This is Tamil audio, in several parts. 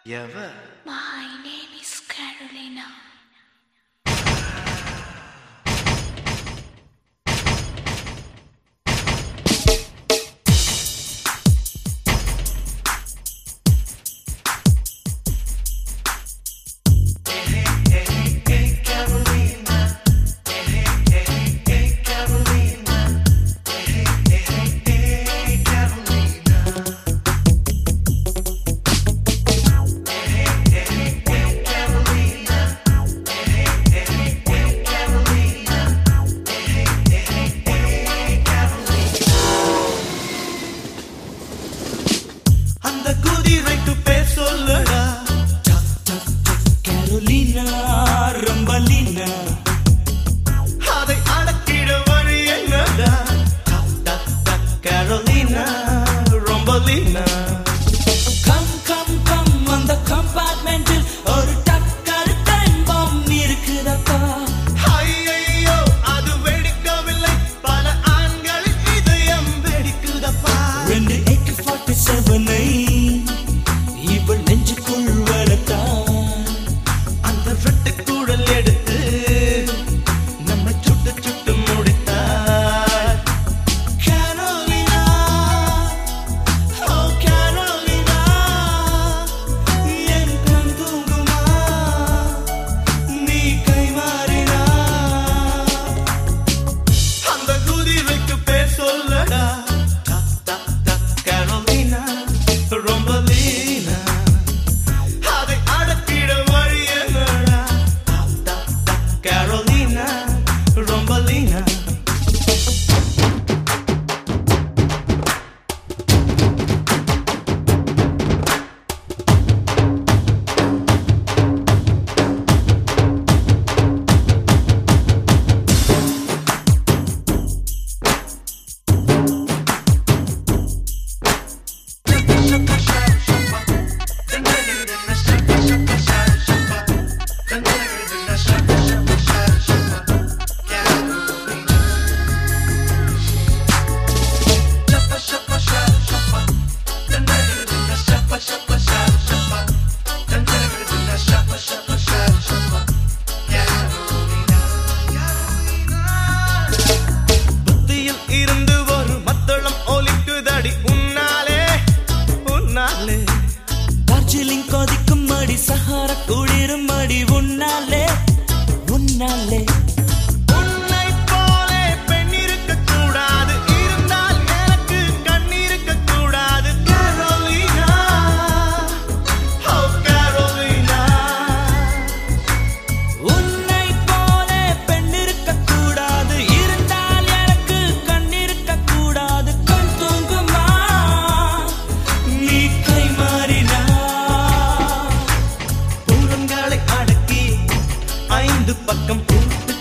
Ever. My name is Carolina. அந்த குதிரைக்கு பேர் சொல்லுடா கேரோலினா ரம்பலினா அதை அடக்கிட வழி என்னடா கரோலினா ரொம்பலினா கம் கம் கம் அந்த கம்பார்ட்மெண்டில் ஒரு டக்கர் டைம் பாம் இருக்குதப்பா ஐயையோ அது வெடிக்கவில்லை பல ஆண்கள் இதயம் வெடிக்குதப்பா ரெண்டு ஏக்கு ஃபார்ட்டி செவனை இவள் நெஞ்சுக்குள் வளர்த்தான் அந்த வெட்டுக்கூடல் எடுத்து நம்ம சுட்டு சுட்டு முடித்தார் கரோலினா ஓ கரோலினா என் கண் தூங்குமா நீ கை மாறினா அந்த குதிரைக்கு பேர் சொல்லடா டா, டா, டா, கரோலினா ரொம்ப லீனா அதை அடக்கிட வழி என்னடா டா, டா, டா, கரோலினா ரொம்ப லீனா புத்தியில் இருந்து ஒரு மத்தளம் ஒலிக்குதடி உன்னாலே உன்னாலே டார்ஜிலிங் கொதிக்கும் மடி சஹார குளிரும் மடி உன்னாலே உன்னாலே உன்னை போலே பெண் இருக்கக் கூடாது இருந்தால் எனக்கு கண் இருக்கக் கூடாது கரோலினா ஓ கரோலினா உன்னை போல பெண் இருக்கக் கூடாது இருந்தால் எனக்கு கண் இருக்கக் கூடாது கண் தூங்குமா நீ கை மாறினா பூரங்களை அடக்கி ஐந்து பக்கம் பூத்து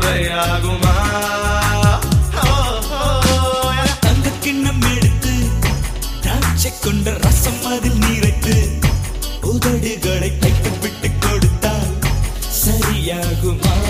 சுவையாகுமா ஓ, ஓ, yeah. தங்க கிண்ணம் எடுத்து திராட்சை கொண்ட ரசம் அதில் நீரைத்து உதடுகளை தைத்து விட்டு கொடுத்தால் சரியாகுமா